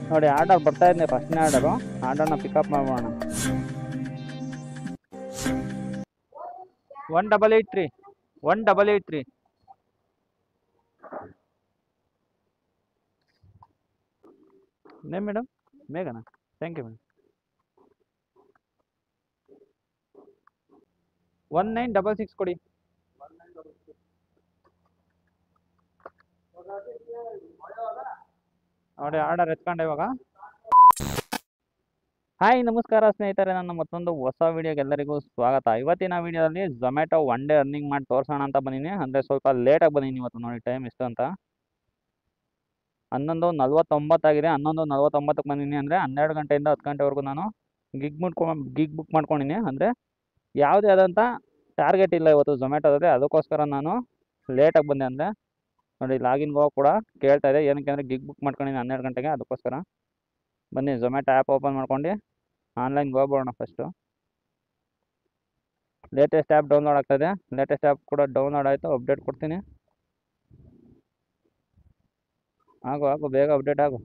ನೋಡಿ ಆರ್ಡರ್ ಬರ್ತಾ ಇದ್ದೆ ಫಸ್ಟ್ನೇ ಆರ್ಡರು ಆರ್ಡರ್ನ ಪಿಕಪ್ ಮಾಡೋಣ one double eight three one double eight three name madam ಮೇಘನಾ thank you madam one nine double six ಕೊಡಿ ನೋಡಿ ಆರ್ಡರ್ ಎತ್ಕೊಂಡೆ ಇವಾಗ ಹಾಯ್ ನಮಸ್ಕಾರ ಸ್ನೇಹಿತರೆ ನನ್ನ ಮತ್ತೊಂದು ಹೊಸ ವಿಡಿಯೋಗೆ ಎಲ್ಲರಿಗೂ ಸ್ವಾಗತ ಇವತ್ತಿನ ವಿಡಿಯೋದಲ್ಲಿ ಝೊಮ್ಯಾಟೊ ಒನ್ ಡೇ ಅರ್ನಿಂಗ್ ಮಾಡಿ ತೋರಿಸೋಣ ಅಂತ ಬಂದೀನಿ ಅಂದರೆ ಸ್ವಲ್ಪ ಲೇಟಾಗಿ ಬಂದೀನಿ ಇವತ್ತು ನೋಡಿ ಟೈಮ್ ಎಷ್ಟು ಅಂತ ಹನ್ನೊಂದು ನಲ್ವತ್ತೊಂಬತ್ತಾಗಿದೆ ಹನ್ನೊಂದು ನಲ್ವತ್ತೊಂಬತ್ತಕ್ಕೆ ಬಂದೀನಿ ಅಂದರೆ ಹನ್ನೆರಡು ಗಂಟೆಯಿಂದ ಹತ್ತು ಗಂಟೆವರೆಗೂ ನಾನು ಗಿಗ್ ಮುಟ್ಕೊ ಗಿಗ್ ಬುಕ್ ಮಾಡ್ಕೊಂಡಿನಿ ಅಂದರೆ ಯಾವುದೇ ಆದಂಥ ಟಾರ್ಗೆಟ್ ಇಲ್ಲ ಇವತ್ತು ಝೊಮ್ಯಾಟೊದಲ್ಲಿ ಅದಕ್ಕೋಸ್ಕರ ನಾನು ಲೇಟಾಗಿ ಬಂದೆ ಅಂದರೆ ನೋಡಿ ಲಾಗಿನ್ಗೆ ಹೋಗಿ ಕೂಡ ಕೇಳ್ತಾ ಇದೆ ಏನಕ್ಕೆ ಅಂದರೆ ಗಿಗ್ ಬುಕ್ ಮಾಡ್ಕೊಂಡಿನಿ ಹನ್ನೆರಡು ಗಂಟೆಗೆ ಅದಕ್ಕೋಸ್ಕರ ಬನ್ನಿ ಝೊಮ್ಯಾಟೊ ಆ್ಯಪ್ ಓಪನ್ ಮಾಡ್ಕೊಂಡು ಆನ್ಲೈನ್ಗೆ ಹೋಗ್ಬೋಣ ಫಸ್ಟು ಲೇಟೆಸ್ಟ್ ಆ್ಯಪ್ ಡೌನ್ಲೋಡ್ ಆಗ್ತದೆ ಲೇಟೆಸ್ಟ್ ಆ್ಯಪ್ ಕೂಡ ಡೌನ್ಲೋಡ್ ಆಯಿತು ಅಪ್ಡೇಟ್ ಕೊಡ್ತೀನಿ ಆಗು ಆಗು ಬೇಗ ಅಪ್ಡೇಟ್ ಆಗು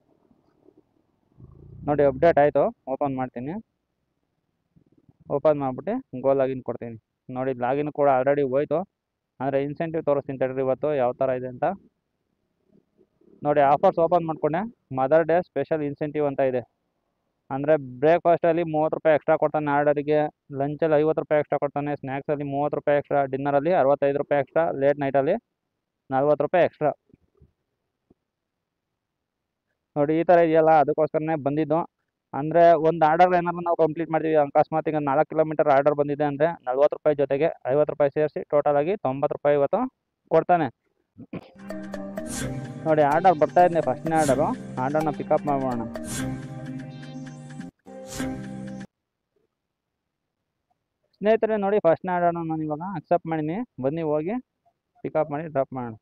ನೋಡಿ ಅಪ್ಡೇಟ್ ಆಯಿತು ಓಪನ್ ಮಾಡ್ತೀನಿ ಓಪನ್ ಮಾಡಿಬಿಟ್ಟು ಗೋ ಲಾಗಿನ್ ಕೊಡ್ತೀನಿ ನೋಡಿ ಲಾಗಿನ್ ಕೂಡ ಆಲ್ರೆಡಿ ಹೋಯ್ತು ಅಂದರೆ ಇನ್ಸೆಂಟಿವ್ ತೋರಿಸ್ತೀನಿ ತಡ್ರಿ ಇವತ್ತು ಯಾವ ಥರ ಇದೆ ಅಂತ ನೋಡಿ ಆಫರ್ಸ್ ಓಪನ್ ಮಾಡ್ಕೊಂಡೆ ಮದರ್ ಡೇ ಸ್ಪೆಷಲ್ ಇನ್ಸೆಂಟಿವ್ ಅಂತ ಇದೆ ಅಂದರೆ ಬ್ರೇಕ್ಫಾಸ್ಟಲ್ಲಿ ಮೂವತ್ತು ರೂಪಾಯಿ ಎಕ್ಸ್ಟ್ರಾ ಕೊಡ್ತಾನೆ ಆರ್ಡರಿಗೆ ಲಂಚಲ್ಲಿ ಐವತ್ತು ರೂಪಾಯಿ ಎಕ್ಸ್ಟ್ರಾ ಕೊಡ್ತಾನೆ ಸ್ನ್ಯಾಕ್ಸಲ್ಲಿ ಮೂವತ್ತು ರೂಪಾಯಿ ಎಕ್ಸ್ಟ್ರಾ ಡಿನ್ನರಲ್ಲಿ ಅರವತ್ತೈದು ರೂಪಾಯಿ ಎಕ್ಸ್ಟ್ರಾ ಲೇಟ್ ನೈಟಲ್ಲಿ ನಲ್ವತ್ತು ರೂಪಾಯಿ ಎಕ್ಸ್ಟ್ರಾ ನೋಡಿ ಈ ಥರ ಇದೆಯಲ್ಲ ಅದಕ್ಕೋಸ್ಕರನೇ ಬಂದಿದ್ದು ಅಂದರೆ ಒಂದು ಆರ್ಡರ್ ಏನಾದ್ರು ನಾವು ಕಂಪ್ಲೀಟ್ ಮಾಡ್ತೀವಿ ಅಕಸ್ಮಾತ್ ಈಗ ನಾಲ್ಕು ಕಿಲೋಮೀಟರ್ ಆರ್ಡರ್ ಬಂದಿದೆ ಅಂದರೆ ನಲ್ವತ್ತು ರೂಪಾಯಿ ಜೊತೆಗೆ ಐವತ್ತು ರೂಪಾಯಿ ಸೇರಿಸಿ ಟೋಟಲಾಗಿ ತೊಂಬತ್ತು ರೂಪಾಯಿ ಇವತ್ತು ಕೊಡ್ತಾನೆ ನೋಡಿ ಆರ್ಡರ್ ಬರ್ತಾ ಇದ್ದೆ ಫಸ್ಟ್ನೇ ಆರ್ಡರು ಆರ್ಡರ್ನ ಪಿಕಪ್ ಮಾಡೋಣ ಸ್ನೇಹಿತರೆ ನೋಡಿ ಫಸ್ಟ್ನೇ ಆರ್ಡರ್ನ ನಾನು ಇವಾಗ ಅಕ್ಸೆಪ್ಟ್ ಮಾಡೀನಿ ಬನ್ನಿ ಹೋಗಿ ಪಿಕಪ್ ಮಾಡಿ ಡ್ರಾಪ್ ಮಾಡೋಣ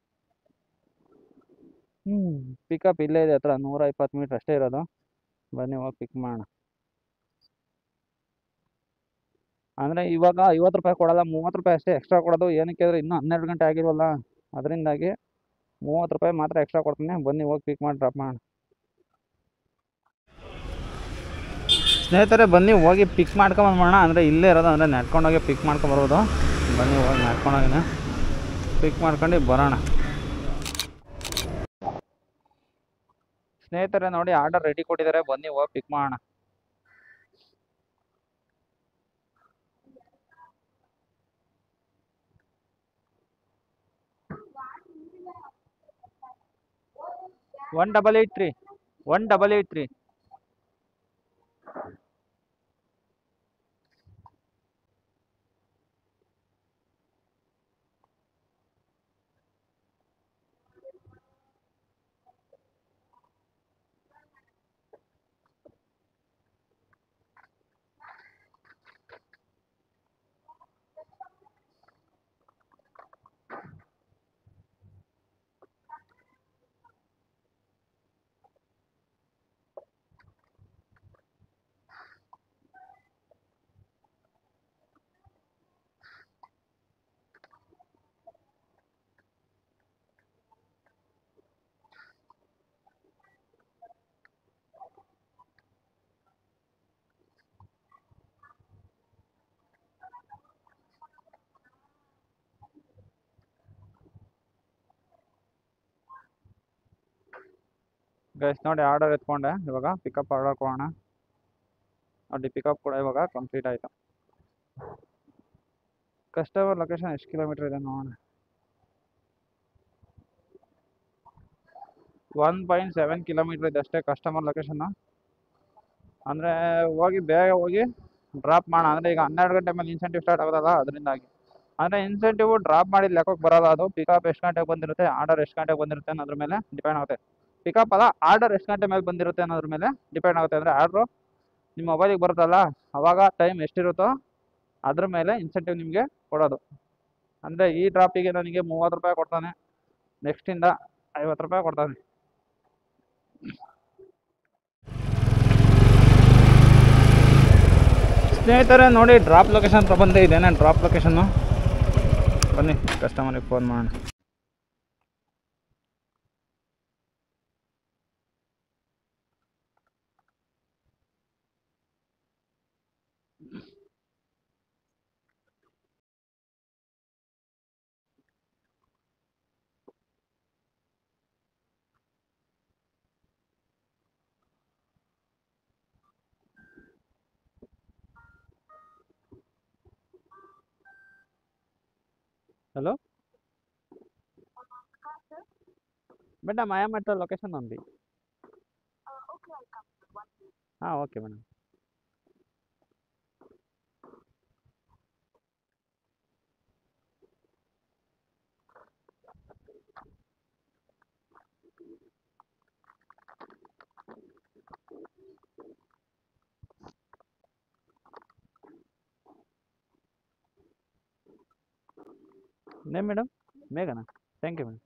ಹ್ಞೂ ಪಿಕಪ್ ಇಲ್ಲೇ ಇದೆ ಹತ್ರ ನೂರ ಇಪ್ಪತ್ತು ಮೀಟ್ರ್ ಅಷ್ಟೇ ಇರೋದು ಬನ್ನಿ ಹೋಗಿ ಪಿಕ್ ಮಾಡೋಣ ಅಂದರೆ ಇವಾಗ ಐವತ್ತು ರೂಪಾಯಿ ಕೊಡಲ್ಲ ಮೂವತ್ತು ರೂಪಾಯಿ ಅಷ್ಟೇ ಎಕ್ಸ್ಟ್ರಾ ಕೊಡೋದು ಏನಕ್ಕೆ ಅಂದರೆ ಇನ್ನೂ ಹನ್ನೆರಡು ಗಂಟೆ ಆಗಿಲ್ವಲ್ಲ ಅದರಿಂದಾಗಿ ಮೂವತ್ತು ರೂಪಾಯಿ ಮಾತ್ರ ಎಕ್ಸ್ಟ್ರಾ ಕೊಡ್ತೀನಿ ಬನ್ನಿ ಹೋಗಿ ಪಿಕ್ ಮಾಡಿ ಡ್ರಾಪ್ ಮಾಡೋಣ ಸ್ನೇಹಿತರೆ ಬನ್ನಿ ಹೋಗಿ ಪಿಕ್ ಮಾಡ್ಕೊಂಬಂದ್ಬೋಣ ಅಂದರೆ ಇಲ್ಲೇ ಇರೋದು ಅಂದರೆ ನಡ್ಕೊಂಡೋಗಿ ಪಿಕ್ ಮಾಡ್ಕೊಂಬರ್ಬೋದು ಬನ್ನಿ ಹೋಗಿ ನಡ್ಕೊಂಡೋಗಿನ ಪಿಕ್ ಮಾಡ್ಕೊಂಡು ಬರೋಣ ಸ್ನೇಹಿತರೆ ನೋಡಿ ಆರ್ಡರ್ ರೆಡಿ ಕೊಟ್ಟಿದ್ದಾರೆ ಬನ್ನಿ ಹೋಗಿ ಪಿಕ್ ಮಾಡೋಣ one double eight three one double eight three guys ನೋಡಿ ಆರ್ಡರ್ ಎತ್ಕೊಂಡೆ ಇವಾಗ ಪಿಕಪ್ ಆರ್ಡರ್ ಕೊಡೋಣ ನೋಡಿ ಪಿಕಪ್ ಕೂಡ ಇವಾಗ ಕಂಪ್ಲೀಟ್ ಆಯಿತು ಕಸ್ಟಮರ್ ಲೊಕೇಶನ್ ಎಷ್ಟು ಕಿಲೋಮೀಟ್ರ್ ಇದೆ ನೋಡೋಣ ಒನ್ ಪಾಯಿಂಟ್ ಸೆವೆನ್ ಕಿಲೋಮೀಟ್ರ್ ಇದೆ ಅಷ್ಟೇ ಕಸ್ಟಮರ್ ಲೊಕೇಶನ್ನು ಅಂದರೆ ಹೋಗಿ ಬೇಗ ಹೋಗಿ ಡ್ರಾಪ್ ಮಾಡೋಣ ಅಂದರೆ ಈಗ ಹನ್ನೆರಡು ಗಂಟೆ ಮೇಲೆ ಇನ್ಸೆಂಟಿವ್ ಸ್ಟಾರ್ಟ್ ಆಗೋದಲ್ಲ ಅದರಿಂದಾಗಿ ಅಂದರೆ ಇನ್ಸೆಂಟಿವ್ ಡ್ರಾಪ್ ಮಾಡಿದ ಲೆಕ್ಕಕ್ಕೆ ಬರೋಲ್ಲ ಅದು ಪಿಕಪ್ ಎಷ್ಟು ಗಂಟೆಗೆ ಬಂದಿರುತ್ತೆ ಆರ್ಡರ್ ಎಷ್ಟು ಗಂಟೆಗೆ ಬಂದಿರುತ್ತೆ ಅನ್ನೋದ್ರ ಮೇಲೆ ಡಿಪೆಂಡ್ ಆಗುತ್ತೆ ಪಿಕಪ್ ಅಲ್ಲ ಆರ್ಡರ್ ಎಷ್ಟು ಗಂಟೆ ಮೇಲೆ ಬಂದಿರುತ್ತೆ ಅನ್ನೋದ್ರ ಮೇಲೆ ಡಿಪೆಂಡ್ ಆಗುತ್ತೆ ಅಂದರೆ ಆರ್ಡ್ರು ನಿಮ್ಮ ಮೊಬೈಲಿಗೆ ಬರುತ್ತಲ್ಲ ಅವಾಗ ಟೈಮ್ ಎಷ್ಟಿರುತ್ತೋ ಅದ್ರ ಮೇಲೆ ಇನ್ಸೆಂಟಿವ್ ನಿಮಗೆ ಕೊಡೋದು ಅಂದರೆ ಈ ಡ್ರಾಪಿಗೆ ನನಗೆ ಮೂವತ್ತು ರೂಪಾಯಿ ಕೊಡ್ತಾನೆ ನೆಕ್ಸ್ಟಿಂದ ಐವತ್ತು ರೂಪಾಯಿ ಕೊಡ್ತಾನೆ ಸ್ನೇಹಿತರೆ ನೋಡಿ ಡ್ರಾಪ್ ಲೊಕೇಶನ್ ಹತ್ರ ಬಂದೆ ಇದೇನೆ ಡ್ರಾಪ್ ಲೊಕೇಶನ್ನು ಬನ್ನಿ ಕಸ್ಟಮರಿಗೆ ಫೋನ್ ಮಾಡೋಣ hello madam I'm at the location ఉంది ఓకే మేడం ನೇಮ್ ಮೇಡಮ್ ಮೇಘನಾ ಥ್ಯಾಂಕ್ ಯು ಮೇಡಮ್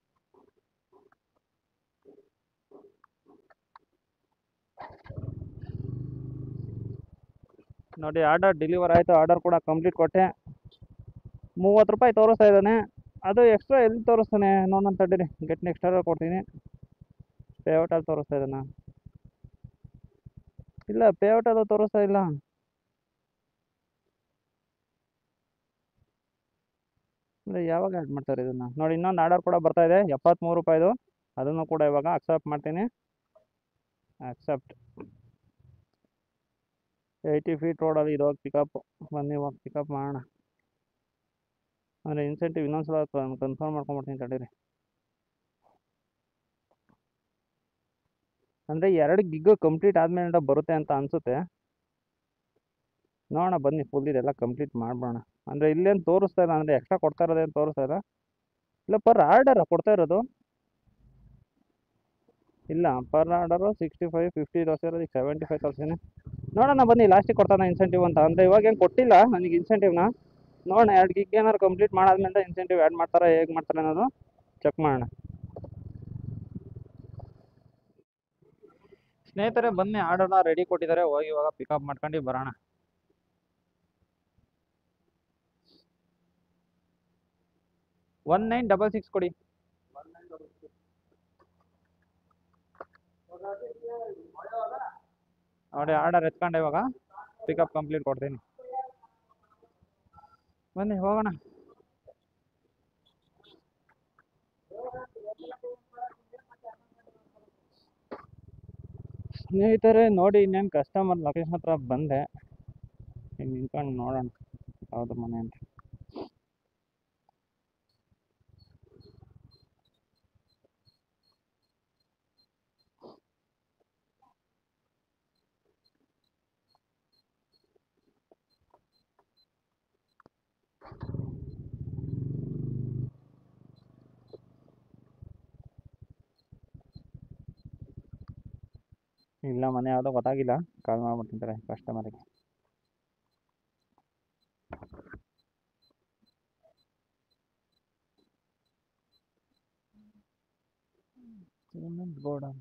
ನೋಡಿ ಆರ್ಡರ್ ಡೆಲಿವರ್ ಆಯಿತು ಆರ್ಡರ್ ಕೂಡ ಕಂಪ್ಲೀಟ್ ಕೊಟ್ಟೆ ಮೂವತ್ತು ರೂಪಾಯಿ ತೋರಿಸ್ತಾ ಇದ್ದಾನೆ ಅದು ಎಕ್ಸ್ಟ್ರಾ ಎಲ್ಲಿ ತೋರಿಸ್ತಾನೆ ನೋಡೋಣ ತಡೀರಿ ಗೆಟ್ ನೆಕ್ಸ್ಟ್ ಆರ್ಡರ್ ಕೊಡ್ತೀನಿ ಪೇಔಟಲ್ಲಿ ತೋರಿಸ್ತಾ ಇದ್ದಾನ ಇಲ್ಲ ಪೇಔಟ್ ಅದು ತೋರಿಸ್ತಾ ಇಲ್ಲ ಅಂದರೆ ಯಾವಾಗ ಆ್ಯಡ್ ಮಾಡ್ತಾರೆ ಇದನ್ನು ನೋಡಿ ಇನ್ನೊಂದು ಆರ್ಡರ್ ಕೂಡ ಬರ್ತಾ ಇದೆ ಎಪ್ಪತ್ತ್ಮೂರು ರೂಪಾಯಿದು ಅದನ್ನು ಕೂಡ ಇವಾಗ ಅಕ್ಸೆಪ್ಟ್ ಮಾಡ್ತೀನಿ ಅಕ್ಸೆಪ್ಟ್ ಏಯ್ಟಿ ಫೀಟ್ ರೋಡಲ್ಲಿ ಇರೋದು ಪಿಕಪ್ ಬನ್ನಿ ಇವಾಗ ಪಿಕಪ್ ಮಾಡೋಣ ಅಂದರೆ ಇನ್ಸೆಂಟಿವ್ ಇನ್ನೊಂದು ಸಲ ಕನ್ಫರ್ಮ್ ಮಾಡ್ಕೊಂಬಿಡ್ತೀನಿ ತಡೀರಿ ಅಂದರೆ ಎರಡು ಗಿಗ್ ಕಂಪ್ಲೀಟ್ ಆದಮೇಲೆ ಬರುತ್ತೆ ಅಂತ ಅನಿಸುತ್ತೆ ನೋಡೋಣ ಬನ್ನಿ ಫುಲ್ ಇದೆಲ್ಲ ಕಂಪ್ಲೀಟ್ ಮಾಡ್ಬೋಣ ಅಂದರೆ ಇಲ್ಲೇನು ತೋರಿಸ್ತಾ ಇಲ್ಲ ಅಂದರೆ ಎಕ್ಸ್ಟ್ರಾ ಕೊಡ್ತಾ ಇರೋದೇನು ತೋರಿಸ್ತಾ ಇಲ್ಲ ಇಲ್ಲ ಪರ್ ಆರ್ಡರ ಕೊಡ್ತಾ ಇರೋದು ಇಲ್ಲ per order sixty five fifty ತೋರಿಸ್ತಾ ಇರೋದು ಈಗ ಸೆವೆಂಟಿ ಫೈವ್ ತೋರಿಸ್ತೀನಿ ನೋಡೋಣ ಬನ್ನಿ ಲಾಸ್ಟಿಗೆ ಕೊಡ್ತಾನೆ ಇನ್ಸೆಂಟಿವ್ ಅಂತ ಅಂದರೆ ಇವಾಗ ಏನು ಕೊಟ್ಟಿಲ್ಲ ನನಗೆ ಇನ್ಸೆಂಟಿವ್ನ ನೋಡೋಣ ಎರಡು ಗಿಗ್ ಏನಾದ್ರು ಕಂಪ್ಲೀಟ್ ಮಾಡಾದ್ಮೇಲೆ ಇನ್ಸೆಂಟಿವ್ ಆ್ಯಡ್ ಮಾಡ್ತಾರಾ ಹೇಗೆ ಮಾಡ್ತಾರೆ ಅನ್ನೋದು ಚೆಕ್ ಮಾಡೋಣ ಸ್ನೇಹಿತರೆ ಬನ್ನಿ ಆರ್ಡರ್ನ ರೆಡಿ ಕೊಟ್ಟಿದ್ದಾರೆ ಹೋಗಿ ಇವಾಗ ಪಿಕಪ್ ಮಾಡ್ಕೊಂಡು ಬರೋಣ ಒನ್ ನೈನ್ ಡಬಲ್ ಸಿಕ್ಸ್ ಕೊಡಿ ನೋಡಿ ಆರ್ಡರ್ ಎತ್ಕೊಂಡೆ ಇವಾಗ ಪಿಕಪ್ ಕಂಪ್ಲೀಟ್ ಕೊಡ್ತೀನಿ ಬನ್ನಿ ಹೋಗೋಣ ಸ್ನೇಹಿತರೆ ನೋಡಿ ಇನ್ನೇನು ಕಸ್ಟಮರ್ ಲೊಕೇಶನ್ ಹತ್ರ ಬಂದೆ ಈಗ ನಿಂತ್ಕೊಂಡು ನೋಡೋಣ ಯಾವುದು ಮನೆ ಅಂತ ಇಲ್ಲ ಮನೆ ಯಾವುದೋ ಗೊತ್ತಾಗಿಲ್ಲ ಕಾಲ್ ಮಾಡ್ಬಿಟ್ಟಿರ್ತಾರೆ ಕಸ್ಟಮರಿಗೆ ಸಿಮೆಂಟ್ ಗೋಡನ್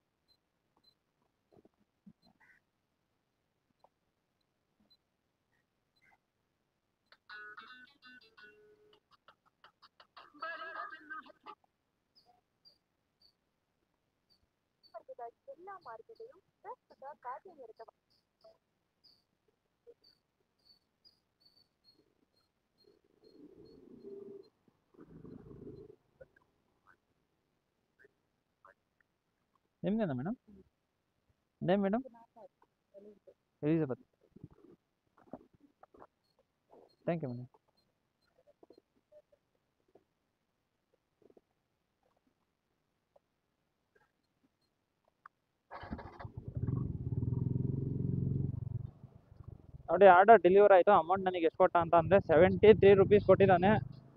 ಜಿಲ್ಲಾ ಮಾರುಕಟ್ಟೆಯು ಪ್ರಸ್ತುತ ಕಾರ್ಯನಿರತ ನಿಮ್ದೇನಾ madam name madam Elizabeth thank you madam ನೋಡಿ ಆರ್ಡರ್ ಡೆಲಿವರ್ ಆಯಿತು ಅಮೌಂಟ್ ನನಗೆ ಎಷ್ಟು ಕೊಟ್ಟ ಅಂತ ಅಂದರೆ ಸೆವೆಂಟಿ ತ್ರೀ ರುಪೀಸ್ ಕೊಟ್ಟಿದ್ದಾನೆ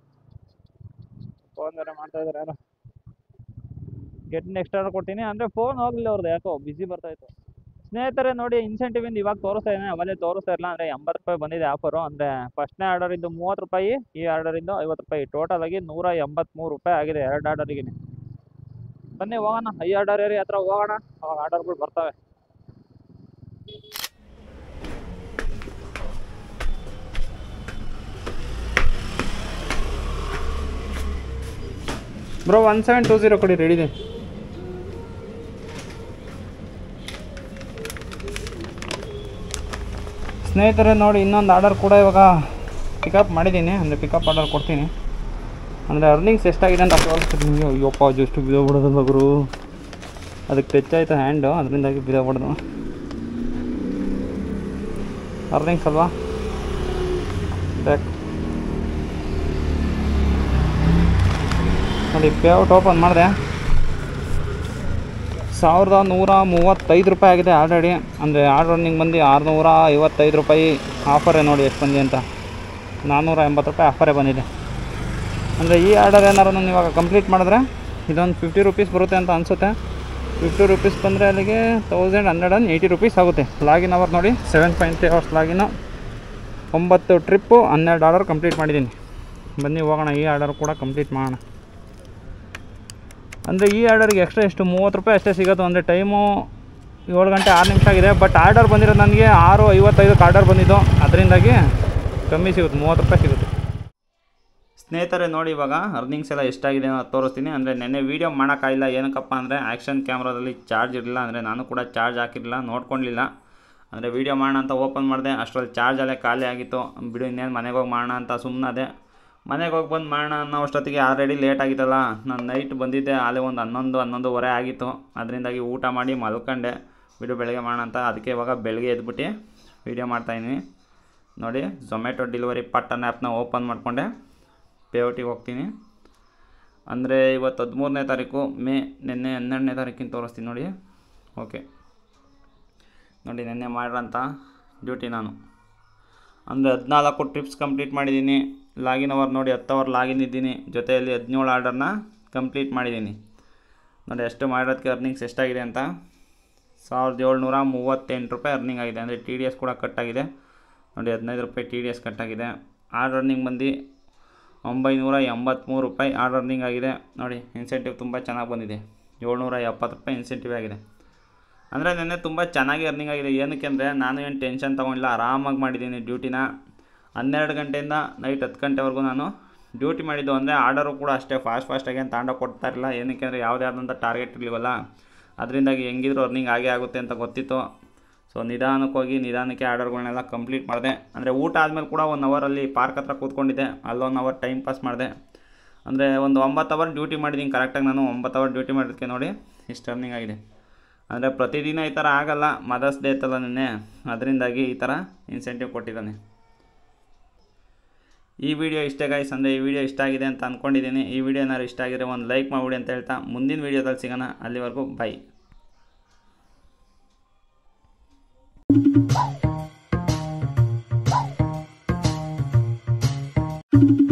ಫೋನ್ ಬೇರೆ ಮಾಡ್ತಾ ಇದ್ದಾರೆ ಯಾರು ಗೆಟ್ ನೆಕ್ಸ್ಟ್ ಆರ್ಡರ್ ಕೊಡ್ತೀನಿ ಅಂದರೆ ಫೋನ್ ಹೋಗಲಿಲ್ಲ ಅವ್ರದ್ದು ಯಾಕೋ ಬಿಸಿ ಬರ್ತಾಯಿತ್ತು ಸ್ನೇಹಿತರೆ ನೋಡಿ ಇನ್ಸೆಂಟಿವ್ ಇಂದ ಇವಾಗ ತೋರಿಸ್ತಾ ಇದ್ದಾನೆ ಅವಲೇ ತೋರಿಸ್ತಾ ಇಲ್ಲ ಅಂದರೆ ಎಂಬತ್ತು ರೂಪಾಯಿ ಬಂದಿದೆ ಆಫರು ಅಂದರೆ ಫಸ್ಟ್ನೇ ಆರ್ಡರ್ ಇದ್ದು ಮೂವತ್ತು ರೂಪಾಯಿ ಈ ಆರ್ಡರ್ ಇಂದು ಐವತ್ತು ರೂಪಾಯಿ ಟೋಟಲ್ ಆಗಿ ನೂರ ಎಂಬತ್ತ್ಮೂರು ರೂಪಾಯಿ ಆಗಿದೆ ಎರಡು ಆರ್ಡರಿಗೆ ಬನ್ನಿ ಹೋಗೋಣ ಐ ಆರ್ಡರ್ ಏರಿಯಾ ಹತ್ರ ಹೋಗೋಣ ಅವಾಗ ಆರ್ಡರ್ಗಳು ಬರ್ತವೆ bro one seven two zero ಕೊಡಿ ರೆಡಿ ಇದೆ ಸ್ನೇಹಿತರೆ ನೋಡಿ ಇನ್ನೊಂದು ಆರ್ಡರ್ ಕೂಡ ಇವಾಗ ಪಿಕಪ್ ಮಾಡಿದ್ದೀನಿ ಅಂದರೆ ಪಿಕಪ್ ಆರ್ಡರ್ ಕೊಡ್ತೀನಿ ಅಂದರೆ ಅರ್ನಿಂಗ್ಸ್ ಎಷ್ಟಾಗಿದೆ ಅಂತ ತೋರಿಸ್ತೀನಿ ನಿಮಗೆ ಅಯ್ಯಪ್ಪ ಜಸ್ಟ್ ಬಿದ್ದೋಗ್ಬಿಡೋದಲ್ಲ ಗುರು ಅದಕ್ಕೆ ಟಚ್ ಆಯಿತು ಹ್ಯಾಂಡು ಅದರಿಂದಾಗಿ ಬಿದ್ದೋಗ್ಬಿಡ್ದು ಅರ್ನಿಂಗ್ಸ್ ಅಲ್ವಾ ಬ್ಯಾಕ್ ನೋಡಿ ಪೇಔಟ್ ಓಪನ್ ಮಾಡಿದೆ ಸಾವಿರದ ನೂರ ಮೂವತ್ತೈದು ರೂಪಾಯಿ ಆಗಿದೆ ಆಲ್ರೆಡಿ ಅಂದರೆ ಆರ್ಡ್ರ್ ರನ್ನಿಂಗ್ ಬಂದು ಆರುನೂರ ಐವತ್ತೈದು ರೂಪಾಯಿ ಆಫರೇ ನೋಡಿ ಎಷ್ಟು ಬಂದಿದೆ ಅಂತ ನಾನ್ನೂರ ಎಂಬತ್ತು ರೂಪಾಯಿ ಆಫರೇ ಬಂದಿದೆ ಅಂದರೆ ಈ ಆರ್ಡರ್ ಏನಾರು ನಾನು ಇವಾಗ ಕಂಪ್ಲೀಟ್ ಮಾಡಿದ್ರೆ ಇದೊಂದು ಫಿಫ್ಟಿ ರುಪೀಸ್ ಬರುತ್ತೆ ಅಂತ ಅನಿಸುತ್ತೆ ಫಿಫ್ಟಿ ರುಪೀಸ್ ಬಂದರೆ ಅಲ್ಲಿಗೆ thousand hundred and eighty rupees ಆಗುತ್ತೆ ಲಾಗಿನ್ ಅವರ್ ನೋಡಿ seven point three hours login ಒಂಬತ್ತು ಟ್ರಿಪ್ಪು ಹನ್ನೆರಡು ಆರ್ಡರ್ ಕಂಪ್ಲೀಟ್ ಮಾಡಿದ್ದೀನಿ ಬನ್ನಿ ಹೋಗೋಣ ಈ ಆರ್ಡರ್ ಕೂಡ ಕಂಪ್ಲೀಟ್ ಮಾಡೋಣ ಅಂದರೆ ಈ ಆರ್ಡರ್ಗೆ ಎಕ್ಸ್ಟ್ರಾ ಎಷ್ಟು ಮೂವತ್ತು ರೂಪಾಯಿ ಅಷ್ಟೇ ಸಿಗೋದು ಅಂದರೆ ಟೈಮು ಏಳು ಗಂಟೆ ಆರು ನಿಮಿಷ ಆಗಿದೆ ಬಟ್ ಆರ್ಡರ್ ಬಂದಿರೋದು ನನಗೆ ಆರು ಐವತ್ತೈದಕ್ಕೆ ಆರ್ಡರ್ ಬಂದಿದ್ದು ಅದರಿಂದಾಗಿ ಕಮ್ಮಿ ಸಿಗುತ್ತೆ ಮೂವತ್ತು ರೂಪಾಯಿ ಸಿಗುತ್ತೆ ಸ್ನೇಹಿತರೆ ನೋಡಿ ಇವಾಗ ಅರ್ನಿಂಗ್ಸ್ ಎಲ್ಲ ಎಷ್ಟಾಗಿದೆ ಅನ್ನೋದು ತೋರಿಸ್ತೀನಿ ಅಂದರೆ ನೆನ್ನೆ ವೀಡಿಯೋ ಮಾಡೋಕ್ಕಾಗಿಲ್ಲ ಏನಕ್ಕಪ್ಪ ಅಂದರೆ ಆ್ಯಕ್ಷನ್ ಕ್ಯಾಮ್ರಾದಲ್ಲಿ ಚಾರ್ಜ್ ಇರಲಿಲ್ಲ ಅಂದರೆ ನಾನು ಕೂಡ ಚಾರ್ಜ್ ಹಾಕಿರಲಿಲ್ಲ ನೋಡ್ಕೊಂಡಿಲ್ಲ ಅಂದರೆ ವೀಡಿಯೋ ಮಾಡೋಣ ಅಂತ ಓಪನ್ ಮಾಡಿದೆ ಅಷ್ಟರಲ್ಲಿ ಚಾರ್ಜ್ ಅಲ್ಲೇ ಖಾಲಿ ಆಗಿತ್ತು ಬಿಡು ಇನ್ನೇನು ಮನೆಗೆ ಹೋಗಿ ಮಾಡೋಣ ಅಂತ ಸುಮ್ಮನದೆ ಮನೆಗೆ ಹೋಗಿ ಬಂದು ಮಾಡೋಣ ಅನ್ನೋ ಅಷ್ಟೊತ್ತಿಗೆ ಆಲ್ರೆಡಿ ಲೇಟ್ ಆಗಿತ್ತಲ್ಲ ನಾನು ನೈಟ್ ಬಂದಿದ್ದೆ ಅಲ್ಲೇ ಒಂದು ಹನ್ನೊಂದು ಹನ್ನೊಂದುವರೆ ಆಗಿತ್ತು ಅದರಿಂದಾಗಿ ಊಟ ಮಾಡಿ ಮಲ್ಕೊಂಡೆ ಬಿಡು ಬೆಳಗ್ಗೆ ಮಾಡೋಣ ಅಂತ ಅದಕ್ಕೆ ಇವಾಗ ಬೆಳಗ್ಗೆ ಎದ್ಬಿಟ್ಟು ವೀಡಿಯೋ ಮಾಡ್ತಾಯಿದ್ದೀನಿ ನೋಡಿ ಝೊಮ್ಯಾಟೊ ಡೆಲಿವರಿ ಪಟ್ಟನ್ ಆ್ಯಪ್ನ ಓಪನ್ ಮಾಡಿಕೊಂಡೆ ಪೇಔಟಿಗೆ ಹೋಗ್ತೀನಿ ಅಂದರೆ ಇವತ್ತು ಹದಿಮೂರನೇ ತಾರೀಕು ಮೇ ನಿನ್ನೆ ಹನ್ನೆರಡನೇ ತಾರೀಕಿನ ತೋರಿಸ್ತೀನಿ ನೋಡಿ ಓಕೆ ನೋಡಿ ನಿನ್ನೆ ಮಾಡಿರೋಂಥ ಡ್ಯೂಟಿ ನಾನು ಅಂದರೆ ಹದಿನಾಲ್ಕು ಟ್ರಿಪ್ಸ್ ಕಂಪ್ಲೀಟ್ ಮಾಡಿದ್ದೀನಿ ಲಾಗಿನ್ ಅವರ್ ನೋಡಿ ಹತ್ತು ಅವರ್ ಲಾಗಿನ್ ಇದ್ದೀನಿ ಜೊತೆಯಲ್ಲಿ ಹದಿನೇಳು ಆರ್ಡರ್ನ ಕಂಪ್ಲೀಟ್ ಮಾಡಿದ್ದೀನಿ ನೋಡಿ ಎಷ್ಟು ಮಾಡಿರೋದಕ್ಕೆ ಅರ್ನಿಂಗ್ಸ್ ಎಷ್ಟಾಗಿದೆ ಅಂತ ಸಾವಿರದ ಏಳ್ನೂರ ಮೂವತ್ತೆಂಟು ರೂಪಾಯಿ ಅರ್ನಿಂಗ್ ಆಗಿದೆ ಅಂದರೆ ಟಿ ಡಿ ಎಸ್ ಕೂಡ ಕಟ್ಟಾಗಿದೆ ನೋಡಿ ಹದಿನೈದು ರೂಪಾಯಿ ಟಿ ಡಿ ಎಸ್ ಕಟ್ಟಾಗಿದೆ ಆರ್ಡ್ ರನ್ನಿಂಗ್ ಬಂದು ಒಂಬೈನೂರ ಎಂಬತ್ತ್ಮೂರು ರೂಪಾಯಿ ಆರ್ಡ್ ರನ್ನಿಂಗ್ ಆಗಿದೆ ನೋಡಿ ಇನ್ಸೆಂಟಿವ್ ತುಂಬ ಚೆನ್ನಾಗಿ ಬಂದಿದೆ ಏಳ್ನೂರ ಎಪ್ಪತ್ತು ರೂಪಾಯಿ ಇನ್ಸೆಂಟಿವ್ ಆಗಿದೆ ಅಂದರೆ ನೆನ್ನೆ ತುಂಬ ಚೆನ್ನಾಗಿ ಅರ್ನಿಂಗ್ ಆಗಿದೆ ಏನಕ್ಕೆ ಅಂದರೆ ನಾನು ಏನು ಟೆನ್ಷನ್ ತೊಗೊಂಡಿಲ್ಲ ಆರಾಮಾಗಿ ಮಾಡಿದ್ದೀನಿ ಡ್ಯೂಟಿನ ಹನ್ನೆರಡು ಗಂಟೆಯಿಂದ ನೈಟ್ ಹತ್ತು ಗಂಟೆವರೆಗೂ ನಾನು ಡ್ಯೂಟಿ ಮಾಡಿದ್ದು ಅಂದರೆ ಆರ್ಡರು ಕೂಡ ಅಷ್ಟೇ ಫಾಸ್ಟ್ ಫಾಸ್ಟಾಗಿ ಏನು ತಗೊಂಡೋಗಿ ಕೊಡ್ತಾ ಇರಲಿಲ್ಲ ಏನಕ್ಕೆ ಅಂದರೆ ಯಾವುದೇ ಆದಂಥ ಟಾರ್ಗೆಟ್ ಇರಲಿವಲ್ಲ ಅದರಿಂದಾಗಿ ಹೆಂಗಿದ್ರು ಅರ್ನಿಂಗ್ ಆಗೇ ಆಗುತ್ತೆ ಅಂತ ಗೊತ್ತಿತ್ತು ಸೊ ನಿಧಾನಕ್ಕೆ ಹೋಗಿ ನಿಧಾನಕ್ಕೆ ಆರ್ಡರ್ಗಳನ್ನೆಲ್ಲ ಕಂಪ್ಲೀಟ್ ಮಾಡಿದೆ ಅಂದರೆ ಊಟ ಆದಮೇಲೆ ಕೂಡ ಒನ್ ಅವರಲ್ಲಿ ಪಾರ್ಕ್ ಹತ್ರ ಕೂತ್ಕೊಂಡಿದ್ದೆ ಅಲ್ಲೊಂದು ಅವರ್ ಟೈಮ್ ಪಾಸ್ ಮಾಡಿದೆ ಅಂದರೆ ಒಂದು ಒಂಬತ್ತು ಅವರ್ ಡ್ಯೂಟಿ ಮಾಡಿದ್ದೀನಿ ಕರೆಕ್ಟಾಗಿ ನಾನು ಒಂಬತ್ತು ಅವರ್ ಡ್ಯೂಟಿ ಮಾಡೋದಕ್ಕೆ ನೋಡಿ ಇಷ್ಟು ಅರ್ನಿಂಗ್ ಆಗಿದೆ ಅಂದರೆ ಪ್ರತಿದಿನ ಈ ಥರ ಆಗಲ್ಲ ಮದರ್ಸ್ ಡೇ ಇತ್ತಲ್ಲ ನಿನ್ನೆ ಅದರಿಂದಾಗಿ ಈ ಥರ ಇನ್ಸೆಂಟಿವ್ ಕೊಟ್ಟಿದ್ದಾನೆ ಈ ವಿಡಿಯೋ ಇಷ್ಟ ಗಾಯ್ಸ್ ಅಂದರೆ ಈ ವಿಡಿಯೋ ಇಷ್ಟ ಆಗಿದೆ ಅಂತ ಅಂದ್ಕೊಂಡಿದ್ದೀನಿ ಈ ವಿಡಿಯೋ ಏನಾದ್ರು ಇಷ್ಟ ಆಗಿದ್ರೆ ಒಂದು ಲೈಕ್ ಮಾಡಿಬಿಡಿ ಅಂತ ಹೇಳ್ತಾ ಮುಂದಿನ ವೀಡಿಯೋದಲ್ಲಿ ಸಿಗೋಣ ಅಲ್ಲಿವರೆಗೂ ಬೈ Thank you.